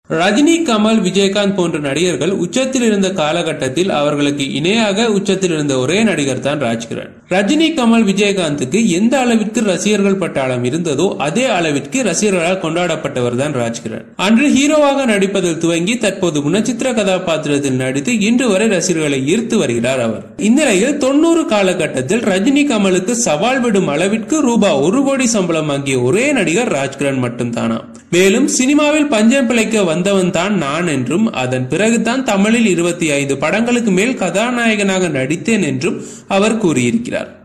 ரஜினி கமல் விஜயகாந்த் போன்ற நடிகர்கள் உச்சத்தில் இருந்த காலகட்டத்தில் அவர்களுக்கு இணையாக உச்சத்தில் இருந்த ஒரே நடிகர் தான் ராஜ்கிரண் ரஜினி கமல் விஜயகாந்துக்கு எந்த அளவிற்கு ரசிகர்கள் பட்டாளம் இருந்ததோ அதே அளவிற்கு ரசிகர்களால் கொண்டாடப்பட்டவர் தான் ராஜ்கிரண் அன்று ஹீரோவாக நடிப்பதில் துவங்கி தற்போது குணச்சித்திர கதாபாத்திரத்தில் நடித்து இன்று வரை ரசிகர்களை ஈர்த்து வருகிறார் அவர் இந்நிலையில் தொண்ணூறு காலகட்டத்தில் ரஜினி கமலுக்கு சவால் விடும் அளவிற்கு ரூபாய் ஒரு கோடி சம்பளம் வாங்கிய ஒரே நடிகர் ராஜ்கிரண் மட்டும்தானா மேலும் சினிமாவில் பஞ்சம் பிழைக்க வந்தவன் தான் நான் என்றும் அதன் பிறகுதான் தமிழில் இருபத்தி ஐந்து படங்களுக்கு மேல் கதாநாயகனாக நடித்தேன் என்றும் அவர் கூறியிருக்கிறார்